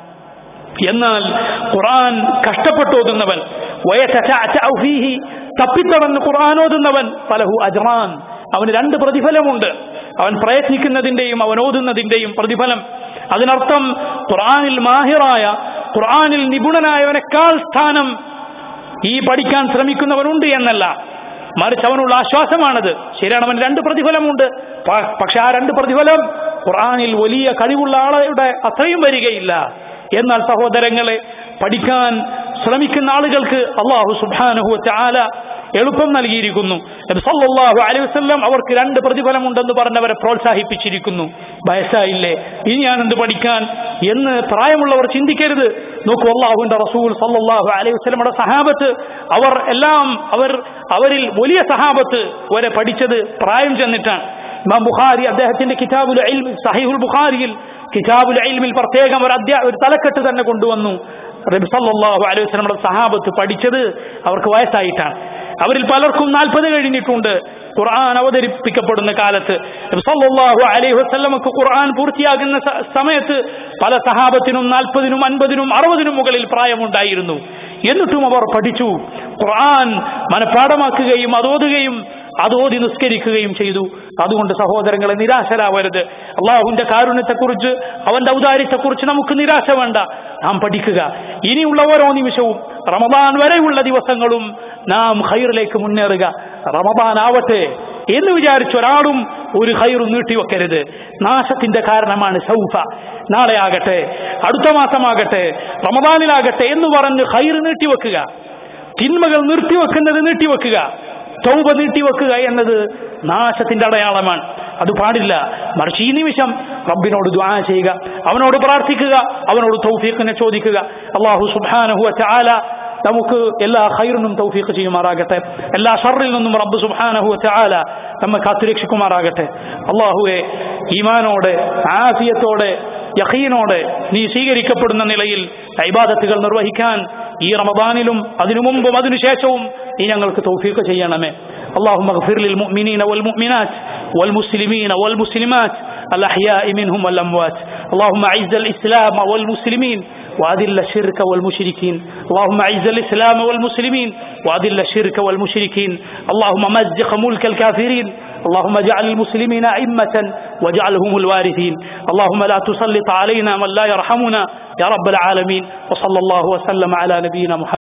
എന്നാൽ ഖുർആൻ കഷ്ടപ്പെട്ട് ഓതുന്നവൻ വയതതഅതഉ ഫീഹി തപ്പിത്തവൻ ഖുർആൻ ഓതുന്നവൻ ഫലഹു അജ്റാൻ അവന് രണ്ട് പ്രതിഫലമുണ്ട് അവൻ പ്രയത്നിക്കുന്നതിന്റെയും അവൻ ഓതുന്നതിന്റെയും പ്രതിഫലം അതിനർത്ഥം ഖുർആനിൽ മാഹിറായ ഖുർആനിൽ നിപുണനായവനേക്കാൾ സ്ഥാനം ഈ പഠിക്കാൻ ശ്രമിക്കുന്നവനുണ്ട് എന്നല്ല മറിച്ച് അവനുള്ള ആശ്വാസമാണത് ശരിയാണ് അവൻ രണ്ട് പ്രതിഫലമുണ്ട് പ- പക്ഷെ ആ രണ്ട് പ്രതിഫലം ഖുർആനിൽ വലിയ കഴിവുള്ള ആളുടെ അത്രയും വരികയില്ല എന്നാൽ സഹോദരങ്ങളെ പഠിക്കാൻ ശ്രമിക്കുന്ന ആളുകൾക്ക് അള്ളാഹു സുബാനുഹു ചാല എളുപ്പം നൽകിയിരിക്കുന്നു നബി സല്ലല്ലാഹു അലൈഹി വസല്ലം അവർക്ക് രണ്ട് പ്രതിഫലമുണ്ടെന്ന് പറഞ്ഞവരെ പ്രോത്സാഹിപ്പിച്ചിരിക്കുന്നു വയസ്സായില്ലേ ഇനി ഞാൻ എന്ത് പഠിക്കാൻ എന്ന് പ്രായമുള്ളവർ ചിന്തിക്കരുത് നോക്കൂ അള്ളാഹുവിന്റെ റസൂൽ സല്ലല്ലാഹു അലൈഹി വസല്ലമയുടെ സഹാബത്ത് അവർ എല്ലാം അവർ അവരിൽ വലിയ സഹാബത്ത് വരെ പഠിച്ചത് പ്രായം ചെന്നിട്ടാണ് ഇമാം ബുഖാരി അദ്ദേഹത്തിന്റെ കിതാബുൽ ഇൽം സഹീഹുൽ ബുഖാരിയിൽ കിതാബുൽ ഇൽമിൽ പ്രത്യേകം ഒരു അധ്യാ ഒരു തലക്കെട്ട് തന്നെ കൊണ്ടുവന്നു നബി സല്ലല്ലാഹു അലൈഹി വസല്ലമയുടെ സഹാബത്ത് പഠിച്ചത് അവർക്ക് വയസ്സായിട്ടാണ് അവരിൽ പലർക്കും നാൽപ്പത് കഴിഞ്ഞിട്ടുണ്ട് ഖുർആൻ അവതരിപ്പിക്കപ്പെടുന്ന കാലത്ത് നബി സല്ലല്ലാഹു അലൈഹി വസല്ലമക്ക് ഖുർആൻ പൂർത്തിയാകുന്ന സ- സമയത്ത് പല സഹാബത്തിനും നാൽപ്പതിനും അൻപതിനും അറുപതിനും മുകളിൽ പ്രായമുണ്ടായിരുന്നു എന്നിട്ടും അവർ പഠിച്ചു ഖുർആൻ മനഃപ്പാടമാക്കുകയും അതോതുകയും അതോതി നിസ്കരിക്കുകയും ചെയ്തു അതുകൊണ്ട് സഹോദരങ്ങളെ നിരാശരാവരുത് അള്ളാഹുവിന്റെ കാരുണ്യത്തെക്കുറിച്ച് അവന്റെ ഔദാര്യത്തെക്കുറിച്ച് നമുക്ക് നിരാശ വേണ്ട നാം പഠിക്കുക ഇനിയുള്ള ഓരോ നിമിഷവും റമദാൻ വരെയുള്ള ദിവസങ്ങളും നാം ഹൈറിലേക്ക് മുന്നേറുക റമദാൻ ആവട്ടെ എന്ന് വിചാരിച്ച് ഒരാളും ഒരു ഹൈറും നീട്ടിവെക്കരുത് നാശത്തിന്റെ കാരണമാണ് സൗഫ നാളെ ആകട്ടെ അടുത്ത മാസമാകട്ടെ റമദാനിലാകട്ടെ എന്ന് പറഞ്ഞ് ഹൈർ നീട്ടിവെക്കുക തിന്മകൾ നിർത്തിവെക്കുന്നത് നീട്ടിവെക്കുക തൗബ നീട്ടിവെക്കുക എന്നത് നാശത്തിന്റെ അടയാളമാണ് അത് പാടില്ല മറിച്ച് ഈ നിമിഷം റബ്ബിനോട് ദ്വാ ചെയ്യുക അവനോട് പ്രാർത്ഥിക്കുക അവനോട് തൗഫീഖിനെ ചോദിക്കുക അള്ളാഹു സുബ്ഹാനഹു ചാല നമുക്ക് എല്ലാ ഹൈറിനും തൗഫീഖ് ചെയ്യുമാറാകട്ടെ എല്ലാ ഷറിൽ നിന്നും റബ്ബ് സുബ്ഹാനഹു ചാല നമ്മെ കാത്തുരക്ഷിക്കുമാറാകട്ടെ അള്ളാഹുവെ ഈമാനോടെ ആഫിയത്തോടെ യഖീനോടെ നീ സ്വീകരിക്കപ്പെടുന്ന നിലയിൽ ഇബാദത്തുകൾ നിർവഹിക്കാൻ ഈ റമദാനിലും അതിനു മുമ്പും അതിനുശേഷവും നീ ഞങ്ങൾക്ക് തൗഫീഖ് ചെയ്യണമേ اللهم اغفر للمؤمنين والمؤمنات والمسلمين والمسلمات الأحياء منهم والأموات اللهم أعز الإسلام والمسلمين وأذل الشرك والمشركين اللهم أعز الإسلام والمسلمين وأذل الشرك والمشركين اللهم مزق ملك الكافرين اللهم اجعل المسلمين أئمة واجعلهم الوارثين اللهم لا تسلط علينا من لا يرحمنا يا رب العالمين وصلى الله وسلم على نبينا محمد